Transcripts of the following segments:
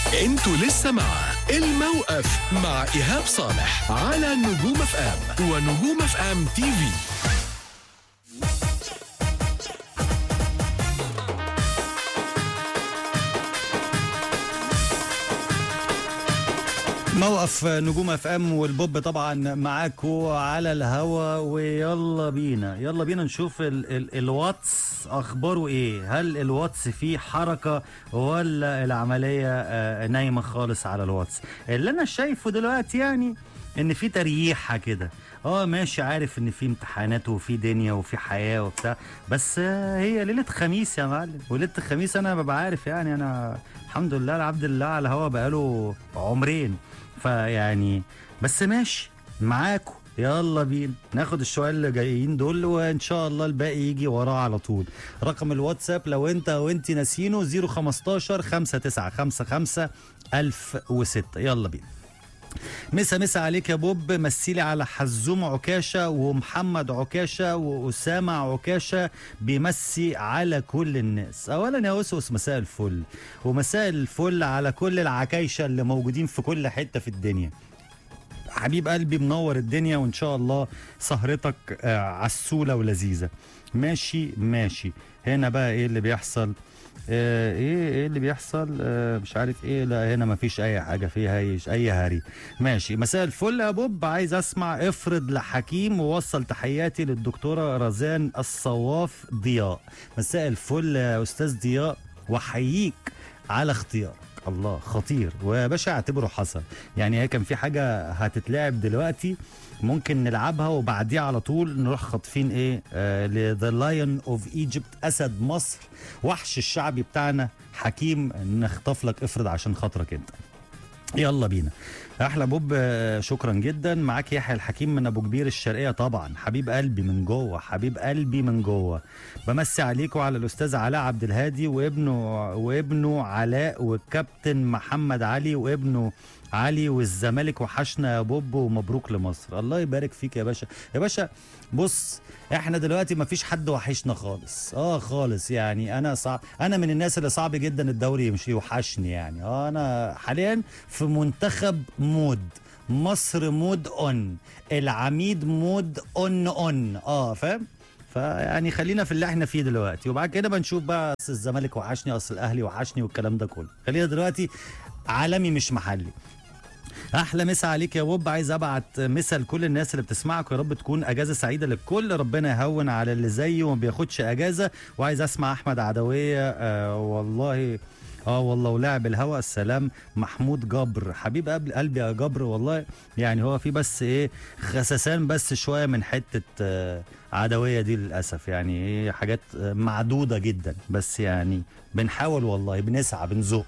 انتوا لسه مع الموقف مع ايهاب صالح على نجوم اف ام ونجوم اف ام تي في موقف نجوم اف ام والبوب طبعا معاكو على الهوا ويلا بينا يلا بينا نشوف ال ال الواتس اخباره ايه هل الواتس فيه حركه ولا العمليه آه، نايمه خالص على الواتس اللي انا شايفه دلوقتي يعني ان في تريحه كده اه ماشي عارف ان في امتحانات وفي دنيا وفي حياه وبتاع بس آه، هي ليله خميس يا معلم وليله الخميس انا ببقى عارف يعني انا الحمد لله العبد لله على الهوا بقاله عمرين فيعني بس ماشي معاكم يلا بينا ناخد الشوية اللي جايين دول وان شاء الله الباقي يجي وراه على طول رقم الواتساب لو انت او انت ناسينه 015 5955 1006 يلا بينا مسا مسا عليك يا بوب مسيلي على حزوم عكاشة ومحمد عكاشة وأسامة عكاشة بيمسي على كل الناس أولا يا أسوس مساء الفل ومساء الفل على كل العكايشة اللي موجودين في كل حتة في الدنيا حبيب قلبي منور الدنيا وان شاء الله سهرتك آه، عسولة ولذيذة ماشي ماشي هنا بقى ايه اللي بيحصل آه ايه ايه اللي بيحصل آه مش عارف ايه لا هنا مفيش اي حاجه فيها ايش اي هري ماشي مساء الفل يا بوب عايز اسمع افرض لحكيم ووصل تحياتي للدكتوره رزان الصواف ضياء مساء الفل يا استاذ ضياء واحييك على اختيارك الله خطير ويا باشا اعتبره حصل يعني هي كان في حاجه هتتلعب دلوقتي ممكن نلعبها وبعديها على طول نروح خاطفين ايه لذا لايون اوف ايجيبت اسد مصر وحش الشعبي بتاعنا حكيم نخطف لك افرض عشان خاطرك انت يلا بينا احلى بوب آه، شكرا جدا معاك يحيى الحكيم من ابو كبير الشرقيه طبعا حبيب قلبي من جوه حبيب قلبي من جوه بمسي عليكم على الاستاذ علاء عبد الهادي وابنه وابنه علاء والكابتن محمد علي وابنه علي والزمالك وحشنا يا بوب ومبروك لمصر الله يبارك فيك يا باشا يا باشا بص احنا دلوقتي ما فيش حد وحشنا خالص اه خالص يعني انا صعب انا من الناس اللي صعب جدا الدوري يمشي يوحشني يعني اه انا حاليا في منتخب مود مصر مود اون العميد مود اون اون اه فاهم فيعني خلينا في اللي احنا فيه دلوقتي وبعد كده بنشوف بقى اصل الزمالك وحشني اصل الاهلي وحشني والكلام ده كله خلينا دلوقتي عالمي مش محلي احلى مسا عليك يا بوب عايز ابعت مسا لكل الناس اللي بتسمعك يا رب تكون اجازه سعيده للكل ربنا يهون على اللي زيي وما بياخدش اجازه وعايز اسمع احمد عدويه آه والله اه والله ولعب الهوا السلام محمود جبر حبيب قبل قلبي يا جبر والله يعني هو في بس ايه خسسان بس شويه من حته آه عدويه دي للاسف يعني ايه حاجات آه، معدوده جدا بس يعني بنحاول والله بنسعى بنزق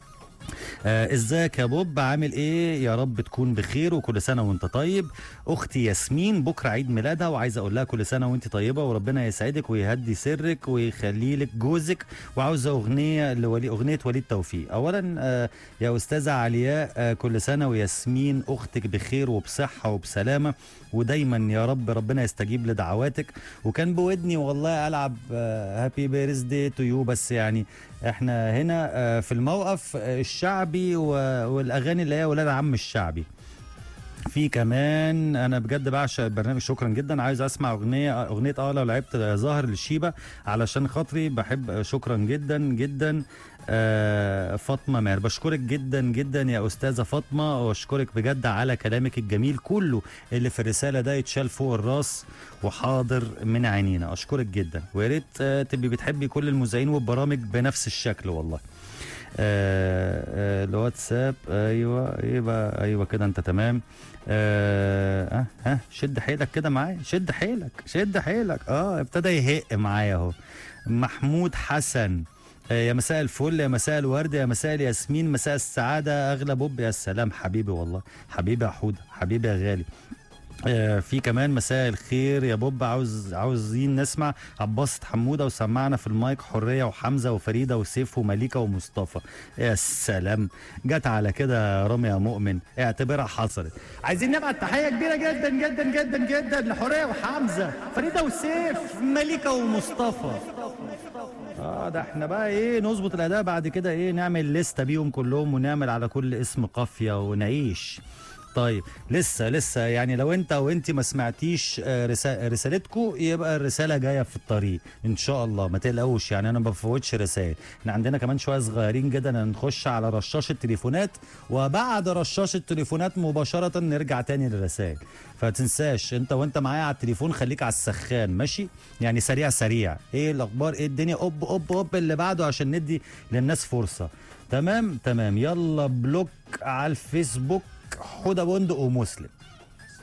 آه، ازيك يا بوب عامل ايه يا رب تكون بخير وكل سنه وانت طيب اختي ياسمين بكره عيد ميلادها وعايزه اقول لها كل سنه وانت طيبه وربنا يسعدك ويهدي سرك ويخلي لك جوزك وعاوزه اغنيه لولي اغنيه وليد توفيق اولا آه، يا استاذه علياء آه، كل سنه وياسمين اختك بخير وبصحه وبسلامه ودايما يا رب ربنا يستجيب لدعواتك وكان بودني والله العب هابي بيرث داي تو يو بس يعني احنا هنا آه، في الموقف آه، الشعبي و- والاغاني اللي هي ولاد عم الشعبي في كمان انا بجد بعشق البرنامج شكرا جدا عايز اسمع اغنيه اغنيه اه لو لعبت ظاهر للشيبه علشان خاطري بحب شكرا جدا جدا آه، فاطمه ماهر بشكرك جدا جدا يا استاذه فاطمه واشكرك بجد على كلامك الجميل كله اللي في الرساله ده يتشال فوق الراس وحاضر من عينينا اشكرك جدا ويا ريت آه، تبقي بتحبي كل المذيعين والبرامج بنفس الشكل والله آه، آه، الواتساب ايوه ايه بقى ايوه كده انت تمام اه ها آه شد حيلك كده معايا شد حيلك شد حيلك اه ابتدى يهق معايا اهو محمود حسن آه، يا مساء الفل يا مساء الورد يا مساء الياسمين مساء السعادة أغلى بوب يا سلام حبيبي والله حبيبي يا حودة حبيبي يا غالي آه، في كمان مساء الخير يا بوب عاوز عاوزين نسمع عباسة حموده وسمعنا في المايك حريه وحمزه وفريده وسيف ومليكه ومصطفى يا سلام جت على كده يا رامي يا مؤمن اعتبرها حصلت عايزين نبعت تحيه كبيره جدا جدا جدا جدا لحريه وحمزه فريده وسيف مليكه ومصطفى اه ده احنا بقى ايه نظبط الاداء بعد كده ايه نعمل لستة بيهم كلهم ونعمل على كل اسم قافية ونعيش طيب لسه لسه يعني لو انت او انت ما سمعتيش آه، رسا- رسالتكم يبقى الرساله جايه في الطريق ان شاء الله ما تقلقوش يعني انا ما بفوتش رسائل احنا عندنا كمان شويه صغيرين جدا هنخش على رشاش التليفونات وبعد رشاش التليفونات مباشره نرجع تاني للرسائل فتنساش انت وانت معايا على التليفون خليك على السخان ماشي يعني سريع سريع ايه الاخبار ايه الدنيا اوب اوب اوب اللي بعده عشان ندي للناس فرصه تمام تمام يلا بلوك على الفيسبوك حوده بندق ومسلم